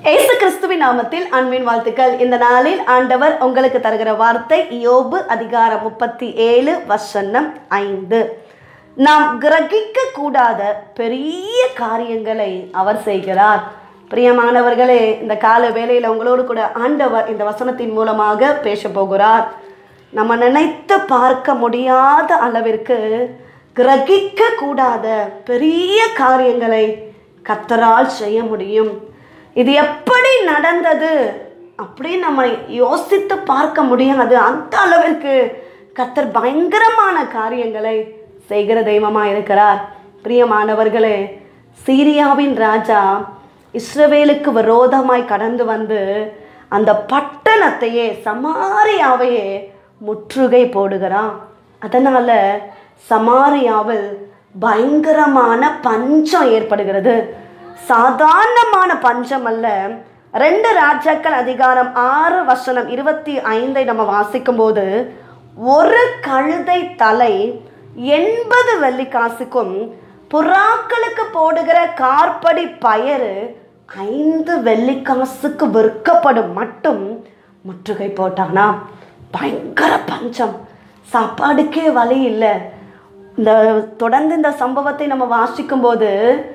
ஏசு கிறிஸ்துவின் நாமத்தில் அன்பின் வாழ்த்துக்கள் இந்த நாளில் ஆண்டவர் உங்களுக்கு தருகிற வார்த்தை யோபு அதிகாரம் முப்பத்தி ஏழு வசனம் ஐந்து நாம் கிரகிக்க கூடாத பெரிய காரியங்களை அவர் செய்கிறார் பிரியமானவர்களே இந்த கால வேளையில் உங்களோடு கூட ஆண்டவர் இந்த வசனத்தின் மூலமாக பேச போகிறார் நம்ம நினைத்து பார்க்க முடியாத அளவிற்கு கிரகிக்க கூடாத பெரிய காரியங்களை கத்தரால் செய்ய முடியும் இது எப்படி நடந்தது அப்படின்னு நம்ம யோசித்து பார்க்க முடியாது அந்த அளவிற்கு கத்தர் பயங்கரமான காரியங்களை செய்கிற தெய்வமாக இருக்கிறார் பிரியமானவர்களே சீரியாவின் ராஜா இஸ்ரவேலுக்கு விரோதமாய் கடந்து வந்து அந்த பட்டணத்தையே சமாரியாவையே முற்றுகை போடுகிறான் அதனால சமாரியாவில் பயங்கரமான பஞ்சம் ஏற்படுகிறது சாதாரணமான பஞ்சம் அல்ல ரெண்டு ராஜாக்கள் அதிகாரம் ஆறு வசனம் இருபத்தி ஐந்தை நம்ம வாசிக்கும் போது ஒரு கழுதை தலை எண்பது வெள்ளிக்காசுக்கும் புறாக்களுக்கு போடுகிற கார்படி பயறு ஐந்து வெள்ளிக்காசுக்கு விற்கப்படும் மட்டும் முற்றுகை போட்டானா பயங்கர பஞ்சம் சாப்பாடுக்கே வழி இல்லை இந்த தொடர்ந்து இந்த சம்பவத்தை நம்ம வாசிக்கும்போது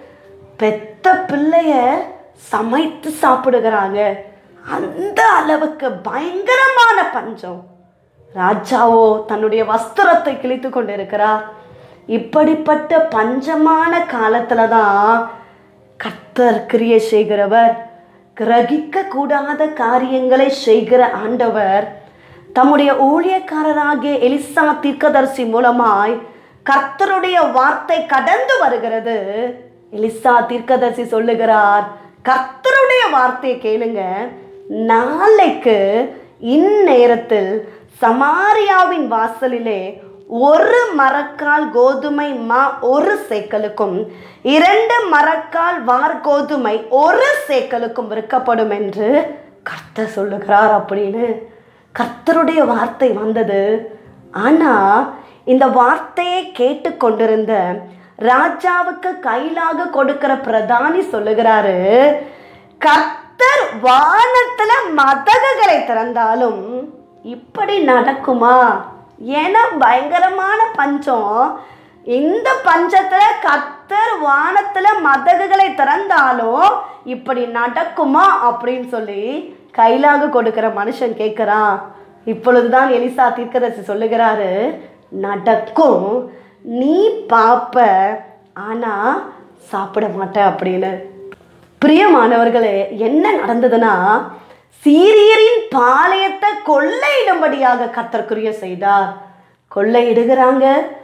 பெத்த பிள்ளைய சமைத்து சாப்பிடுகிறாங்க அந்த அளவுக்கு பயங்கரமான பஞ்சம் ராஜாவோ தன்னுடைய வஸ்திரத்தை கிழித்து கொண்டிருக்கிறார் இப்படிப்பட்ட பஞ்சமான காலத்துல தான் கர்த்தர் கிரியை செய்கிறவர் கிரகிக்க கூடாத காரியங்களை செய்கிற ஆண்டவர் தம்முடைய ஊழியக்காரராகிய எலிசா தீர்க்கதரிசி மூலமாய் கர்த்தருடைய வார்த்தை கடந்து வருகிறது எலிசா தீர்க்கதரிசி சொல்லுகிறார் கர்த்தருடைய வார்த்தையை கேளுங்க நாளைக்கு இந்நேரத்தில் சமாரியாவின் வாசலிலே ஒரு மரக்கால் கோதுமை மா ஒரு சேக்கலுக்கும் இரண்டு மரக்கால் வார் கோதுமை ஒரு சேக்கலுக்கும் விற்கப்படும் என்று கர்த்தர் சொல்லுகிறார் அப்படின்னு கர்த்தருடைய வார்த்தை வந்தது ஆனா இந்த வார்த்தையை கேட்டுக்கொண்டிருந்த ராஜாவுக்கு கையிலாக கொடுக்கிற பிரதானி சொல்லுகிறாரு கர்த்தர் வானத்துல மதகுகளை திறந்தாலும் இப்படி நடக்குமா ஏன்னா பயங்கரமான பஞ்சம் இந்த பஞ்சத்துல கர்த்தர் வானத்துல மதகுகளை திறந்தாலும் இப்படி நடக்குமா அப்படின்னு சொல்லி கையிலாக கொடுக்கிற மனுஷன் கேட்குறான் இப்பொழுதுதான் எலிசா தீர்க்கதரிசி சொல்லுகிறாரு நடக்கும் நீ பாப்ப ஆனா சாப்பிட மாட்ட அப்படின்னு பிரியமானவர்களே என்ன நடந்ததுன்னா சீரியரின் பாளையத்தை கொள்ளையிடும்படியாக கர்த்தர்க்குரிய செய்தார் கொள்ளையிடுகிறாங்க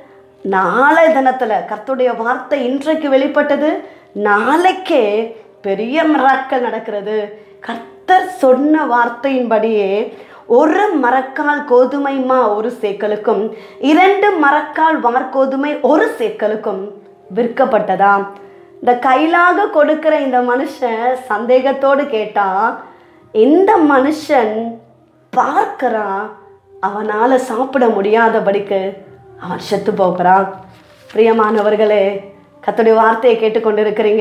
நாளை தினத்துல கர்த்தருடைய வார்த்தை இன்றைக்கு வெளிப்பட்டது நாளைக்கே பெரிய மிராக்கள் நடக்கிறது கர்த்தர் சொன்ன வார்த்தையின்படியே ஒரு மரக்கால் கோதுமைமா ஒரு சேக்கலுக்கும் இரண்டு மரக்கால் வார்கோதுமை ஒரு சேக்கலுக்கும் விற்கப்பட்டதாம் இந்த கையிலாக கொடுக்கிற இந்த மனுஷன் சந்தேகத்தோடு கேட்டான் இந்த மனுஷன் பார்க்கறான் அவனால் சாப்பிட முடியாதபடிக்கு அவன் செத்து போகிறான் பிரியமானவர்களே கர்த்தருடைய வார்த்தையை கேட்டுக்கொண்டிருக்கிறீங்க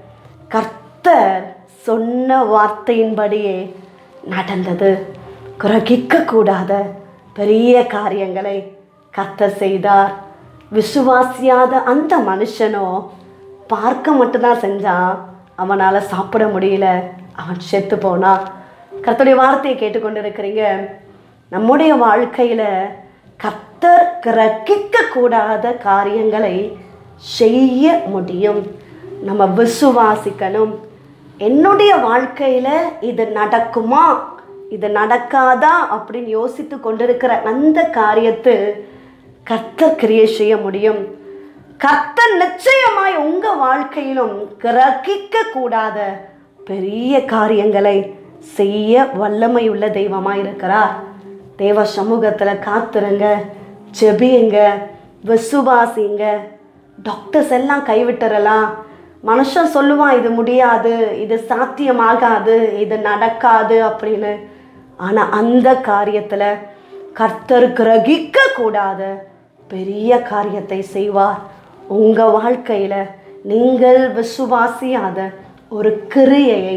கர்த்தர் சொன்ன வார்த்தையின்படியே நடந்தது குறகிக்க கூடாத பெரிய காரியங்களை கர்த்தர் செய்தார் விசுவாசியாத அந்த மனுஷனோ பார்க்க மட்டும்தான் செஞ்சான் அவனால் சாப்பிட முடியல அவன் செத்து போனான் கர்த்தருடைய வார்த்தையை கேட்டுக்கொண்டிருக்கிறீங்க நம்முடைய வாழ்க்கையில் கர்த்தர் கிரகிக்க கூடாத காரியங்களை செய்ய முடியும் நம்ம விசுவாசிக்கணும் என்னுடைய வாழ்க்கையில் இது நடக்குமா இது நடக்காதா அப்படின்னு யோசித்து கொண்டிருக்கிற அந்த காரியத்தில் கர்த்தர் கிரியை செய்ய முடியும் கர்த்தர் நிச்சயமாய் உங்க வாழ்க்கையிலும் கிரகிக்க கூடாத பெரிய காரியங்களை செய்ய வல்லமை உள்ள தெய்வமாக இருக்கிறார் தேவ சமூகத்தில் காத்துருங்க ஜெபியுங்க விசுவாசிங்க டாக்டர்ஸ் எல்லாம் கைவிட்டுறலாம் மனுஷன் சொல்லுவான் இது முடியாது இது சாத்தியமாகாது இது நடக்காது அப்படின்னு ஆனால் அந்த காரியத்தில் கர்த்தர் கிரகிக்க கூடாத பெரிய காரியத்தை செய்வார் உங்கள் வாழ்க்கையில் நீங்கள் விசுவாசியாத ஒரு கிரியையை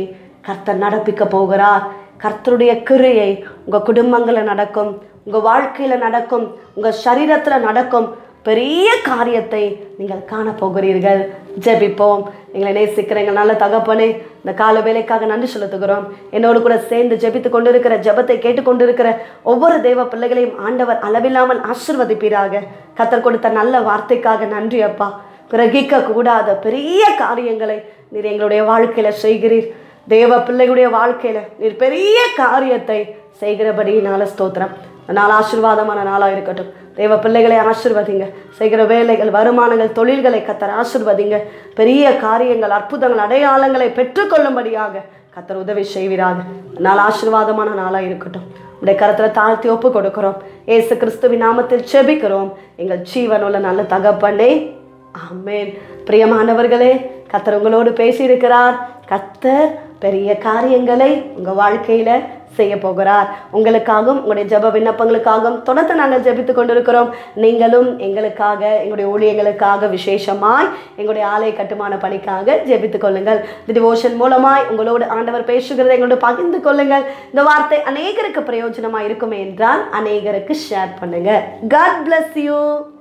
கர்த்தர் நடப்பிக்க போகிறார் கர்த்தருடைய கிரியை உங்கள் குடும்பங்களில் நடக்கும் உங்கள் வாழ்க்கையில் நடக்கும் உங்கள் சரீரத்தில் நடக்கும் பெரிய காரியத்தை நீங்கள் காண போகிறீர்கள் ஜெபிப்போம் எங்களை நேசிக்கிற எங்கள் நல்ல தகப்பனே இந்த கால வேலைக்காக நன்றி செலுத்துகிறோம் என்னோடு கூட சேர்ந்து ஜெபித்து கொண்டிருக்கிற ஜெபத்தை கேட்டுக்கொண்டிருக்கிற ஒவ்வொரு தெய்வ பிள்ளைகளையும் ஆண்டவர் அளவில்லாமல் ஆசிர்வதிப்பீராக கத்தர் கொடுத்த நல்ல வார்த்தைக்காக நன்றி அப்பா கிரகிக்க கூடாத பெரிய காரியங்களை நீர் எங்களுடைய வாழ்க்கையில செய்கிறீர் தேவ பிள்ளைகளுடைய வாழ்க்கையில நீர் பெரிய காரியத்தை செய்கிறபடினால ஸ்தோத்திரம் நாள் ஆசீர்வாதமான நாளாக இருக்கட்டும் தேவ பிள்ளைகளை ஆசிர்வதிங்க செய்கிற வேலைகள் வருமானங்கள் தொழில்களை கத்தர் ஆசிர்வதிங்க பெரிய காரியங்கள் அற்புதங்கள் அடையாளங்களை பெற்றுக்கொள்ளும்படியாக கத்தர் உதவி செய்வீராக நாள் ஆசீர்வாதமான நாளாக இருக்கட்டும் உடைய கரத்தில் தாழ்த்தி ஒப்பு கொடுக்கிறோம் ஏசு கிறிஸ்துவின் நாமத்தில் செபிக்கிறோம் எங்கள் ஜீவனுள்ள நல்ல தகப்பனே ஆமேன் பிரியமானவர்களே கத்தர் உங்களோடு பேசியிருக்கிறார் கத்தர் பெரிய காரியங்களை உங்கள் வாழ்க்கையில் செய்ய போகிறார் உங்களுக்காகவும் உங்களுடைய ஜெப விண்ணப்பங்களுக்காகவும் தொடர்ந்து நாங்கள் ஜெபித்து கொண்டிருக்கிறோம் நீங்களும் எங்களுக்காக எங்களுடைய ஊழியங்களுக்காக விசேஷமாய் எங்களுடைய ஆலய கட்டுமான பணிக்காக ஜெபித்துக் கொள்ளுங்கள் இந்த டிவோஷன் மூலமாய் உங்களோடு ஆண்டவர் பேசுகிறதை எங்களோடு பகிர்ந்து கொள்ளுங்கள் இந்த வார்த்தை அநேகருக்கு பிரயோஜனமாக இருக்குமே என்றால் அநேகருக்கு ஷேர் பண்ணுங்க காட் bless யூ